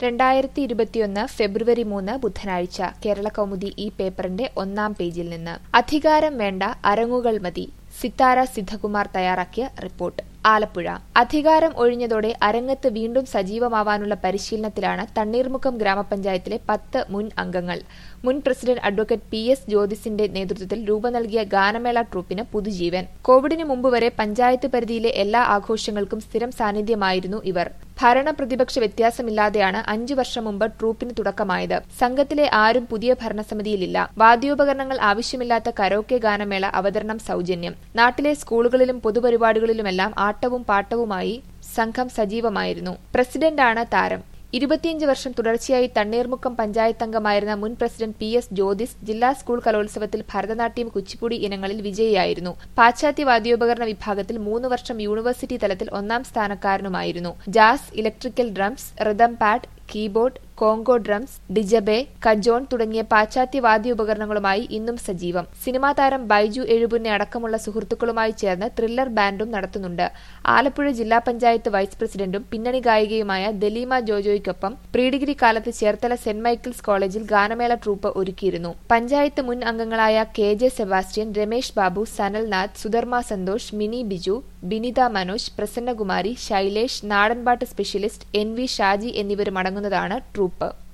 രണ്ടായിരത്തി ഇരുപത്തിയൊന്ന് ഫെബ്രുവരി മൂന്ന് ബുധനാഴ്ച കേരള കൗമുദി ഈ പേപ്പറിന്റെ ഒന്നാം പേജിൽ നിന്ന് അധികാരം വേണ്ട അരങ്ങുകൾ മതി സിത്താര സിദ്ധകുമാർ തയ്യാറാക്കിയ റിപ്പോർട്ട് ആലപ്പുഴ അധികാരം ഒഴിഞ്ഞതോടെ അരങ്ങത്ത് വീണ്ടും സജീവമാവാനുള്ള പരിശീലനത്തിലാണ് തണ്ണീർമുക്കം ഗ്രാമപഞ്ചായത്തിലെ പത്ത് മുൻ അംഗങ്ങൾ മുൻ പ്രസിഡന്റ് അഡ്വക്കേറ്റ് പി എസ് ജ്യോതിസിന്റെ നേതൃത്വത്തിൽ രൂപം നൽകിയ ഗാനമേള ട്രൂപ്പിന് പുതുജീവൻ കോവിഡിന് മുമ്പ് വരെ പഞ്ചായത്ത് പരിധിയിലെ എല്ലാ ആഘോഷങ്ങൾക്കും സ്ഥിരം സാന്നിധ്യമായിരുന്നു ഇവർ ഭരണ പ്രതിപക്ഷ വ്യത്യാസമില്ലാതെയാണ് അഞ്ചു വർഷം മുമ്പ് ട്രൂപ്പിന് തുടക്കമായത് സംഘത്തിലെ ആരും പുതിയ ഭരണസമിതിയിലില്ല വാദ്യോപകരണങ്ങൾ ആവശ്യമില്ലാത്ത കരോക്കെ ഗാനമേള അവതരണം സൗജന്യം നാട്ടിലെ സ്കൂളുകളിലും പൊതുപരിപാടികളിലുമെല്ലാം ആട്ടവും പാട്ടവുമായി സംഘം സജീവമായിരുന്നു പ്രസിഡന്റാണ് താരം ഇരുപത്തിയഞ്ച് വർഷം തുടർച്ചയായി തണ്ണീർമുക്കം പഞ്ചായത്ത് അംഗമായിരുന്ന മുൻ പ്രസിഡന്റ് പി എസ് ജ്യോതിസ് ജില്ലാ സ്കൂൾ കലോത്സവത്തിൽ ഭരതനാട്യം കുച്ചിപ്പുടി ഇനങ്ങളിൽ വിജയിയായിരുന്നു പാശ്ചാത്യ വാദ്യോപകരണ വിഭാഗത്തിൽ മൂന്ന് വർഷം യൂണിവേഴ്സിറ്റി തലത്തിൽ ഒന്നാം സ്ഥാനക്കാരനുമായിരുന്നു jazz electrical drums rhythm pad keyboard conga drums djembe cajon തുടങ്ങിയ പാശ്ചാത്യ വാദ്യോപകരണങ്ങളുമായി ഇന്നും സജീവം സിനിമാ താരം ബൈജു എഴുപുന്നെ അടക്കമുള്ള സുഹൃത്തുക്കളുമായി ചേർന്ന് ത്രില്ലർ ബാൻഡും നടത്തുന്നുണ്ട് ആലപ്പുഴ ജില്ലാ പഞ്ചായത്ത് വൈസ് പ്രസിഡന്റും പിന്നണി ഗായികയുമായ ദലീമ ജോജോയ്ക്കൊപ്പം പ്രീ ഡിഗ്രി കാലത്ത് ചേർത്തല സെന്റ് മൈക്കിൾസ് കോളേജിൽ ഗാനമേള ട്രൂപ്പ് ഒരുക്കിയിരുന്നു പഞ്ചായത്ത് മുൻ അംഗങ്ങളായ K J Sebastian Ramesh Babu Sanalnath Sudharma Santhosh Mini Biju Binitha Manoj Prasannakumari Shailesh നാടൻപാട്ട് സ്പെഷ്യലിസ്റ്റ് എൻ വി ഷാജി എന്നിവരും അടങ്ങുന്നതാണ് ട്രൂപ്പ്